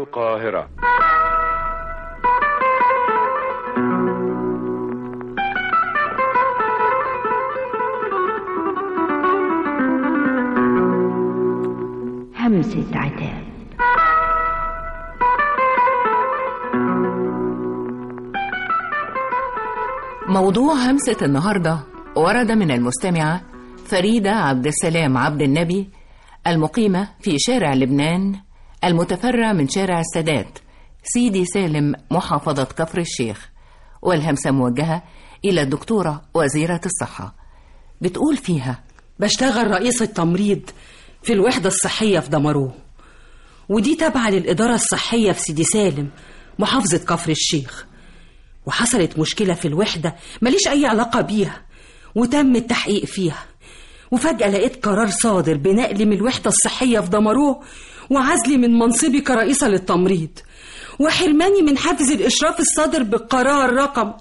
القاهرة همسة عتاب موضوع همسة النهاردة ورد من المستمعة فريدة عبد السلام عبد النبي المقيمة في شارع لبنان المتفرع من شارع السادات سيدي سالم محافظة كفر الشيخ والهمسة موجهة إلى الدكتورة وزيرة الصحة بتقول فيها بشتغل رئيس التمريض في الوحدة الصحية في دمروه ودي تابعة للإدارة الصحية في سيدي سالم محافظة كفر الشيخ وحصلت مشكلة في الوحدة ماليش أي علاقة بيها وتم التحقيق فيها وفجأة لقيت قرار صادر بنقلي من الوحدة الصحية في دمروه وعزلي من منصبي كرئيسة للتمريض وحرماني من حافز الإشراف الصادر بالقرار رقم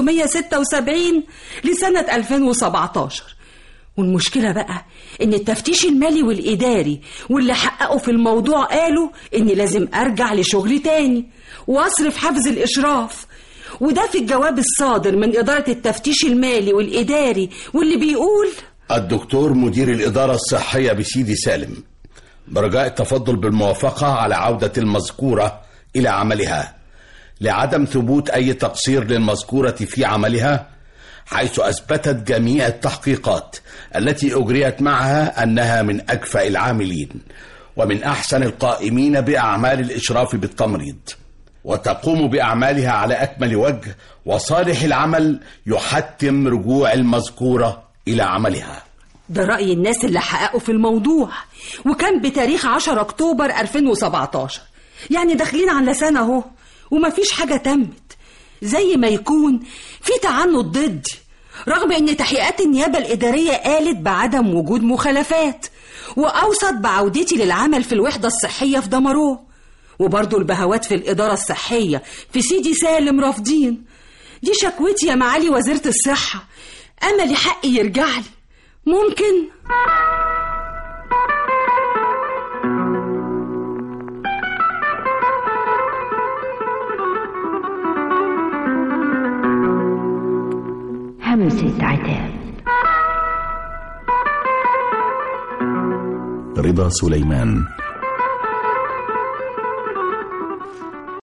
576 لسنة 2017 والمشكلة بقى إن التفتيش المالي والإداري واللي حققوا في الموضوع قالوا إني لازم أرجع لشغلي تاني وأصرف حافز الإشراف وده في الجواب الصادر من إدارة التفتيش المالي والإداري واللي بيقول الدكتور مدير الإدارة الصحية بسيدي سالم برجاء التفضل بالموافقة على عودة المذكورة إلى عملها لعدم ثبوت أي تقصير للمذكورة في عملها حيث أثبتت جميع التحقيقات التي أجريت معها أنها من أكفأ العاملين ومن أحسن القائمين بأعمال الإشراف بالتمريض وتقوم بأعمالها على أكمل وجه وصالح العمل يحتم رجوع المذكورة إلى عملها ده رأي الناس اللي حققوا في الموضوع وكان بتاريخ 10 أكتوبر 2017 يعني داخلين على سنة اهو ومفيش حاجة تمت زي ما يكون في تعنت ضدي رغم ان تحقيقات النيابة الإدارية قالت بعدم وجود مخالفات وأوصت بعودتي للعمل في الوحدة الصحية في دمروه وبرضه البهوات في الإدارة الصحية في سيدي سالم رافضين دي شكوتي يا معالي وزيرة الصحة أملي حقي يرجع لي ممكن همسة عتاب رضا سليمان